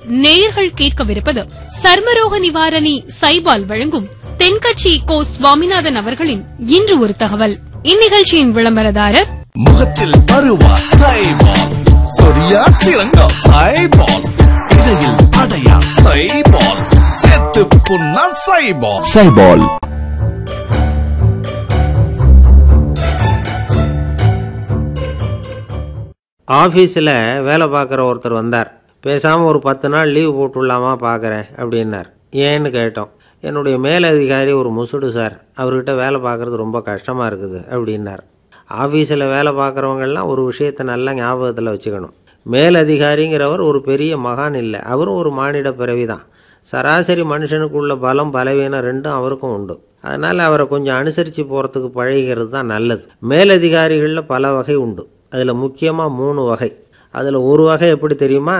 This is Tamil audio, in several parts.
நேயர்கள் கேட்கவிருப்பது சர்மரோக நிவாரணி சைபால் வழங்கும் தென்கட்சி கோ சுவாமிநாதன் அவர்களின் இன்று ஒரு தகவல் இந்நிகழ்ச்சியின் விளம்பரதாரர் முகத்தில் பருவா சைபால் சொரியா சிறங்கா சைபால் இடையில் அடையா சைபால் செத்து புண்ணா சைபால் சைபால் ஆஃபீஸில் வேலை பார்க்குற ஒருத்தர் வந்தார் பேசாமல் ஒரு பத்து நாள் லீவ் போட்டுடலாமா பார்க்குறேன் அப்படின்னார் ஏன்னு கேட்டோம் என்னுடைய மேலதிகாரி ஒரு முசுடு சார் அவர்கிட்ட வேலை பார்க்குறது ரொம்ப கஷ்டமாக இருக்குது அப்படின்னார் ஆஃபீஸில் வேலை பார்க்குறவங்கெல்லாம் ஒரு விஷயத்தை நல்லா ஞாபகத்தில் வச்சுக்கணும் மேலதிகாரிங்கிறவர் ஒரு பெரிய மகான் இல்லை அவரும் ஒரு மானிட பிறவி தான் சராசரி மனுஷனுக்குள்ள பலம் பலவீனம் ரெண்டும் அவருக்கும் உண்டு அதனால் அவரை கொஞ்சம் அனுசரித்து போகிறதுக்கு பழகிறது தான் நல்லது மேலதிகாரிகளில் பல வகை உண்டு அதில் முக்கியமாக மூணு வகை அதில் ஒரு வகை எப்படி தெரியுமா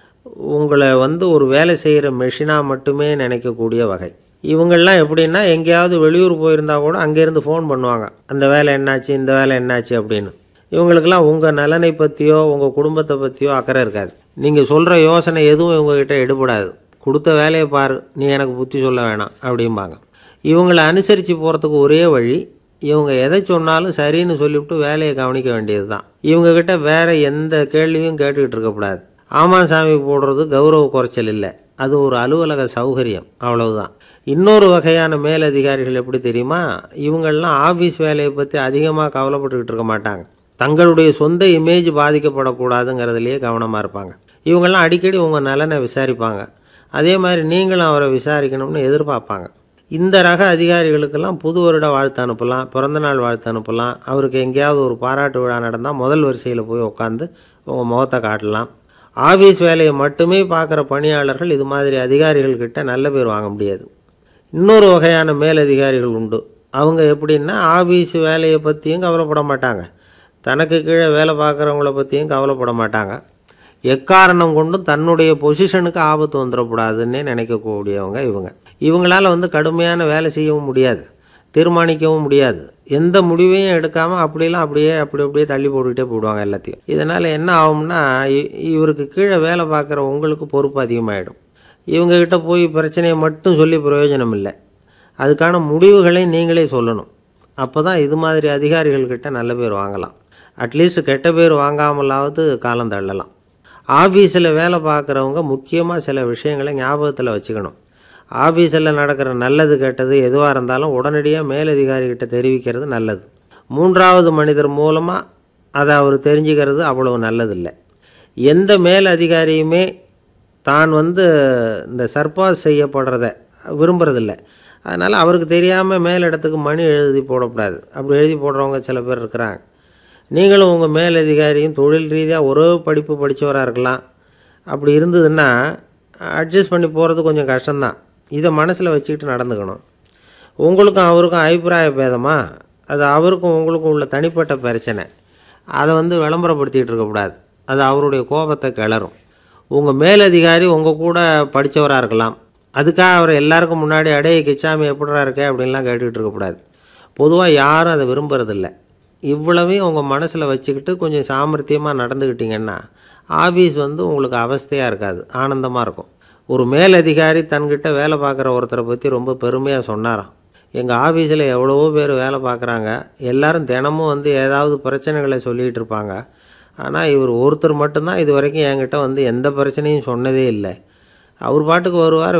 உங்களை வந்து ஒரு வேலை செய்கிற மெஷினாக மட்டுமே நினைக்கக்கூடிய வகை இவங்கெல்லாம் எப்படின்னா எங்கேயாவது வெளியூர் போயிருந்தா கூட அங்கேருந்து ஃபோன் பண்ணுவாங்க அந்த வேலை என்னாச்சு இந்த வேலை என்னாச்சு அப்படின்னு இவங்களுக்கெல்லாம் உங்கள் நலனை பற்றியோ உங்கள் குடும்பத்தை பற்றியோ அக்கறை இருக்காது நீங்கள் சொல்கிற யோசனை எதுவும் இவங்ககிட்ட எடுபடாது கொடுத்த வேலையை பாரு நீ எனக்கு புத்தி சொல்ல வேணாம் அப்படிம்பாங்க இவங்களை அனுசரித்து போகிறதுக்கு ஒரே வழி இவங்க எதை சொன்னாலும் சரின்னு சொல்லிவிட்டு வேலையை கவனிக்க வேண்டியது தான் இவங்கக்கிட்ட வேறு எந்த கேள்வியும் கேட்டுக்கிட்டு இருக்கக்கூடாது ஆமாம் சாமி போடுறது கௌரவ குறைச்சல் இல்லை அது ஒரு அலுவலக சௌகரியம் அவ்வளவுதான் இன்னொரு வகையான மேலதிகாரிகள் எப்படி தெரியுமா இவங்கெல்லாம் ஆஃபீஸ் வேலையை பற்றி அதிகமாக கவலைப்பட்டுக்கிட்டு இருக்க மாட்டாங்க தங்களுடைய சொந்த இமேஜ் பாதிக்கப்படக்கூடாதுங்கிறதுலையே கவனமாக இருப்பாங்க இவங்கெல்லாம் அடிக்கடி உங்கள் நலனை விசாரிப்பாங்க அதே மாதிரி நீங்களும் அவரை விசாரிக்கணும்னு எதிர்பார்ப்பாங்க இந்த ரக அதிகாரிகளுக்கெல்லாம் புது வருட வாழ்த்து அனுப்பலாம் பிறந்தநாள் வாழ்த்து அனுப்பலாம் அவருக்கு எங்கேயாவது ஒரு பாராட்டு விழா நடந்தால் முதல் வரிசையில் போய் உட்காந்து உங்கள் முகத்தை காட்டலாம் ஆஃபீஸ் வேலையை மட்டுமே பார்க்குற பணியாளர்கள் இது மாதிரி அதிகாரிகள்கிட்ட நல்ல பேர் வாங்க முடியாது இன்னொரு வகையான மேலதிகாரிகள் உண்டு அவங்க எப்படின்னா ஆஃபீஸ் வேலையை பற்றியும் கவலைப்பட மாட்டாங்க தனக்கு கீழே வேலை பார்க்குறவங்கள பற்றியும் கவலைப்பட மாட்டாங்க எக்காரணம் கொண்டும் தன்னுடைய பொசிஷனுக்கு ஆபத்து வந்துடக்கூடாதுன்னே நினைக்கக்கூடியவங்க இவங்க இவங்களால் வந்து கடுமையான வேலை செய்யவும் முடியாது தீர்மானிக்கவும் முடியாது எந்த முடிவையும் எடுக்காமல் அப்படிலாம் அப்படியே அப்படி அப்படியே தள்ளி போட்டுக்கிட்டே போயிடுவாங்க எல்லாத்தையும் இதனால் என்ன ஆகும்னா இ- இவருக்கு கீழே வேலை பார்க்குற உங்களுக்கு பொறுப்பு அதிகமாகிடும் இவங்ககிட்ட போய் பிரச்சனையை மட்டும் சொல்லி பிரயோஜனம் இல்லை அதுக்கான முடிவுகளை நீங்களே சொல்லணும் அப்போ தான் இது மாதிரி அதிகாரிகள்கிட்ட நல்ல பேர் வாங்கலாம் அட்லீஸ்ட் கெட்ட பேர் வாங்காமலாவது காலம் தள்ளலாம் ஆஃபீஸில் வேலை பார்க்குறவங்க முக்கியமாக சில விஷயங்களை ஞாபகத்தில் வச்சுக்கணும் ஆஃபீஸில் நடக்கிற நல்லது கெட்டது எதுவாக இருந்தாலும் உடனடியாக மேலதிகாரிகிட்ட தெரிவிக்கிறது நல்லது மூன்றாவது மனிதர் மூலமாக அதை அவர் தெரிஞ்சுக்கிறது அவ்வளவு நல்லதில்லை எந்த மேல் அதிகாரியுமே தான் வந்து இந்த சர்பாஸ் செய்யப்படுறத விரும்புறதில்ல அதனால் அவருக்கு தெரியாமல் மேலிடத்துக்கு மணி எழுதி போடக்கூடாது அப்படி எழுதி போடுறவங்க சில பேர் இருக்கிறாங்க நீங்களும் உங்கள் மேலதிகாரியும் தொழில் ரீதியாக ஒரே படிப்பு படித்தவராக இருக்கலாம் அப்படி இருந்ததுன்னா அட்ஜஸ்ட் பண்ணி போகிறது கொஞ்சம் கஷ்டம்தான் இதை மனசில் வச்சுக்கிட்டு நடந்துக்கணும் உங்களுக்கும் அவருக்கும் அபிப்பிராய பேதமா அது அவருக்கும் உங்களுக்கும் உள்ள தனிப்பட்ட பிரச்சனை அதை வந்து விளம்பரப்படுத்திக்கிட்டு இருக்கக்கூடாது அது அவருடைய கோபத்தை கிளறும் உங்கள் மேலதிகாரி உங்கள் கூட படித்தவராக இருக்கலாம் அதுக்காக அவர் எல்லாருக்கும் முன்னாடி அடைய கிச்சாமி எப்படிடா இருக்கே அப்படின்லாம் கேட்டுக்கிட்டு இருக்கக்கூடாது பொதுவாக யாரும் அதை விரும்புறதில்ல இவ்வளவையும் உங்கள் மனசில் வச்சுக்கிட்டு கொஞ்சம் சாமர்த்தியமாக நடந்துக்கிட்டிங்கன்னா ஆஃபீஸ் வந்து உங்களுக்கு அவஸ்தையாக இருக்காது ஆனந்தமாக இருக்கும் ஒரு மேலதிகாரி தன்கிட்ட வேலை பார்க்குற ஒருத்தரை பற்றி ரொம்ப பெருமையாக சொன்னாராம் எங்கள் ஆஃபீஸில் எவ்வளவோ பேர் வேலை பார்க்குறாங்க எல்லாரும் தினமும் வந்து ஏதாவது பிரச்சனைகளை சொல்லிகிட்டு இருப்பாங்க ஆனால் இவர் ஒருத்தர் மட்டும்தான் இது வரைக்கும் என்கிட்ட வந்து எந்த பிரச்சனையும் சொன்னதே இல்லை அவர் பாட்டுக்கு வருவார்